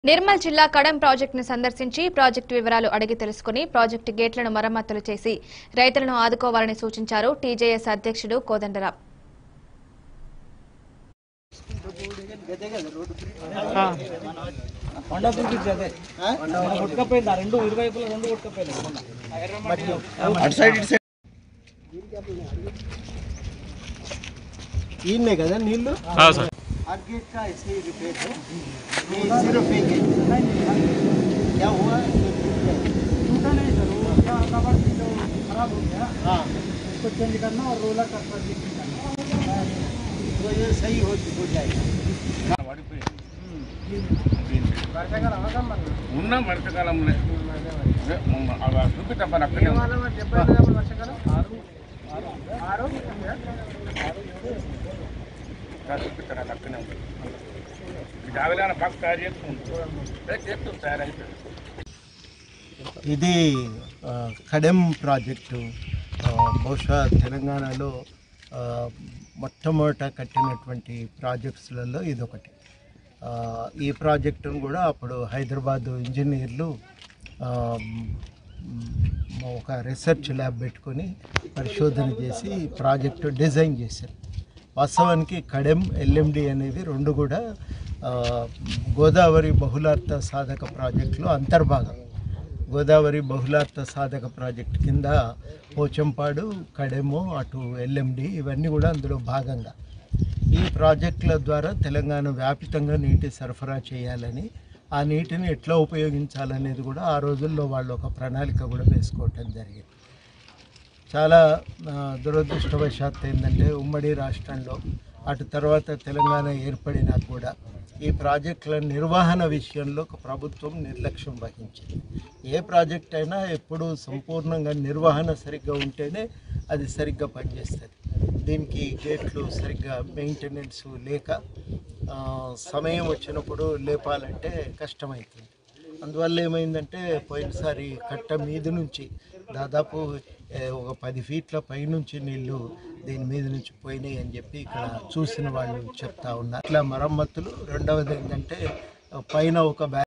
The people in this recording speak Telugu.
నిర్మల్ జిల్లా కడం ప్రాజెక్టును సందర్శించి ప్రాజెక్టు వివరాలు అడిగి తెలుసుకుని ప్రాజెక్టు గేట్లను మరమ్మతులు చేసి రైతులను ఆదుకోవాలని సూచించారు టీజేఎస్ అధ్యక్షుడు కోదండరాం కొండ చూపించి అదే కొట్టుకపోయింది ఆ రెండు ఇరువైపుల రెండు కొట్టుకపోయింది అటు సైడ్ ఇటు సైడ్ ఈయనే కదా నీళ్ళు आर्गेट का ऐसे ही रिपेयर है ये जीरो पैकेज क्या हुआ ये टूट गया टूटा नहीं सर वो क्या कवर जो खराब हो गया हाँ उसको चेंज करना और रोलर का सर्विसिंग करना तो ये सही हो हो जाएगा వర్షాకాలం అవసరం మన ఉన్న వర్షకాలంలో అలా చూపిస్తాను అక్కడే ఉంది. డెబ్బై ఐదు వర్షాకాలం ఆరు ఆరు ఇలా చూపిస్తాను అది అక్కడే ఉంది ఇది ఆవిలాన పక్క తయారు చేసుకుంటాం చేస్తూ తయారైపోయింది ఇది ఆ, కడెం ప్రాజెక్టు ఆ, బహుశా తెలంగాణలో ఆ, మొట్టమొదట కట్టినటువంటి ప్రాజెక్ట్స్లలో ఇదొకటి ఆ, ఈ ప్రాజెక్టును కూడా అప్పుడు హైదరాబాద్ ఇంజనీర్లు ఆ, మ్, ఒక రీసెర్చ్ ల్యాబ్ పెట్టుకొని పరిశోధన చేసి ఈ ప్రాజెక్టు డిజైన్ చేశారు వాస్తవానికి కడెం ఎల్ఎండి అనేవి రెండు కూడా ఆ, గోదావరి బహుళార్థ సాధక ప్రాజెక్టులో అంతర్భాగం గోదావరి బహుళార్థ సాధక ప్రాజెక్ట్ కింద పోచంపాడు కడెము అటు ఎల్ఎండి ఇవన్నీ కూడా అందులో భాగంగా ఈ ప్రాజెక్టుల ద్వారా తెలంగాణ వ్యాపితంగా నీటి సరఫరా చేయాలని ఆ నీటిని ఎట్లా ఉపయోగించాలనేది కూడా ఆ రోజుల్లో వాళ్ళు ఒక ప్రణాళిక కూడా వేసుకోవటం జరిగింది చాలా ఆ, దురదృష్టవశాత్తు ఏంటంటే ఉమ్మడి రాష్ట్రంలో అటు తర్వాత తెలంగాణ ఏర్పడినా కూడా ఈ ప్రాజెక్టుల నిర్వహణ విషయంలో ఒక ప్రభుత్వం నిర్లక్ష్యం వహించింది ఏ ప్రాజెక్ట్ అయినా ఎప్పుడూ సంపూర్ణంగా నిర్వహణ సరిగ్గా ఉంటేనే అది సరిగ్గా పనిచేస్తుంది దీనికి గేట్లు సరిగ్గా మెయింటెనెన్స్ లేక ఆ, సమయం వచ్చినప్పుడు లేపాలంటే కష్టమవుతుంది అందువల్ల ఏమైందంటే పోయినసారి కట్ట మీద నుంచి దాదాపు ఏ, ఒక పది ఫీట్ల పైనుంచి నీళ్లు దీని మీద నుంచి పోయినాయి అని చెప్పి ఇక్కడ చూసిన వాళ్ళు చెప్తా ఉన్నారు ఇట్లా మరమ్మతులు రెండవది ఏంటంటే పైన ఒక బ్యా